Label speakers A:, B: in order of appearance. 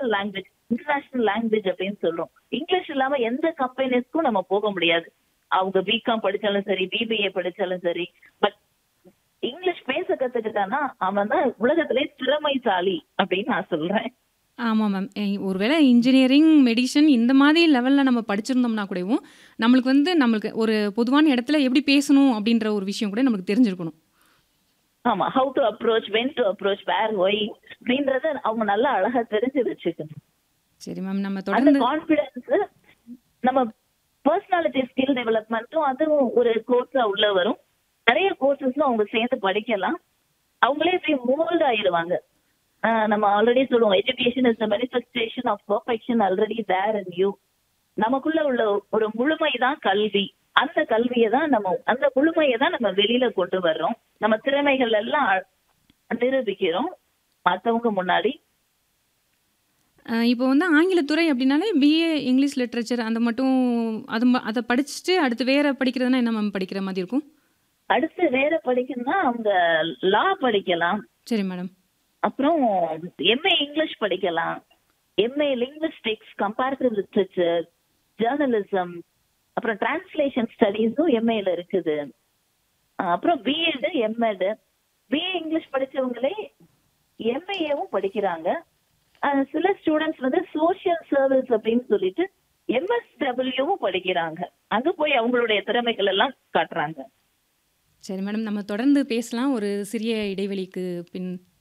A: global language international language அப்படின்னு சொல்றோம் English இல்லாம எந்த கம்பெனிஸ்க்கும் நம்ம போக முடியாது அவங்க பிகாம் படிச்சாலும் சரி பிபிஏ படிச்சாலும் சரி பட் இங்கிலீஷ் பேச கத்துக்கிட்டானா அவன் தான் உலகத்திலே திறமைசாலி அப்படின்னு நான் சொல்றேன்
B: ஆமாம் மேம் ஒருவேளை இன்ஜினியரிங் மெடிசன் இந்த மாதிரி லெவலில் நம்ம படிச்சிருந்தோம்னா கூடவும் நம்மளுக்கு வந்து நம்மளுக்கு ஒரு பொதுவான இடத்துல எப்படி பேசணும் அப்படின்ற ஒரு விஷயம் கூட நம்மளுக்கு தெரிஞ்சிருக்கணும்
A: ஆமா how to approach when to approach where why அப்படின்றத அவங்க நல்லா அழகா தெரிஞ்சு வச்சுக்கணும்
B: சரி மேம் நம்ம
A: அந்த
B: தொடர்ந்து
A: கான்பிடன்ஸ் நம்ம பர்சனாலிட்டி ஸ்கில் டெவலப்மெண்ட்டும் அதுவும் ஒரு கோர்ஸா உள்ள வரும் நிறைய கோர்சஸ்ல அவங்க சேர்ந்து படிக்கலாம் அவங்களே இப்படி மோல்ட் ஆயிடுவாங்க ஆஹ் நம்ம ஆல்ரெடி சொல்லுவோம் education is the manifestation of perfection already there and you நமக்குள்ள உள்ள ஒரு முழுமை தான் கல்வி அந்த கல்வியை தான் நம்ம அந்த முழுமையை தான் நம்ம வெளியில கொண்டு வர்றோம் நம்ம திறமைகள் எல்லாம் அ- நிரூபிக்கிறோம் மத்தவங்க முன்னாடி
B: அஹ் இப்போ வந்து ஆங்கிலத்துறை அப்படின்னாலே பிஏ இங்கிலீஷ் லிட்ரேச்சர் அந்த மட்டும் அது ம- அதை படிச்சுட்டு அடுத்து வேற படிக்கிறதுனா என்ன மேம் படிக்கிற மாதிரி இருக்கும்
A: அடுத்து வேற படிக்கணும்னா அவங்க லா படிக்கலாம்
B: சரி மேடம்
A: அப்புறம் எம்ஏ இங்கிலீஷ் படிக்கலாம் M A linguistics comparative literature journalism அப்புறம் டிரான்ஸ்லேஷன் ஸ்டடீஸும் எம்ஏல இருக்குது அஹ் அப்புறம் பிஎட் எம்எட் பிஏ இங்கிலீஷ் படிச்சவங்களே எம்ஏவும் படிக்கிறாங்க அஹ் சில ஸ்டூடெண்ட்ஸ் வந்து சோஷியல் சர்வீஸ் அப்படின்னு சொல்லிட்டு எம்எஸ்டபிள்யூவும் படிக்கிறாங்க அங்க போய் அவங்களுடைய திறமைகள் எல்லாம் காட்டுறாங்க
B: சரி மேடம் நம்ம தொடர்ந்து பேசலாம் ஒரு சிறிய இடைவெளிக்கு பின்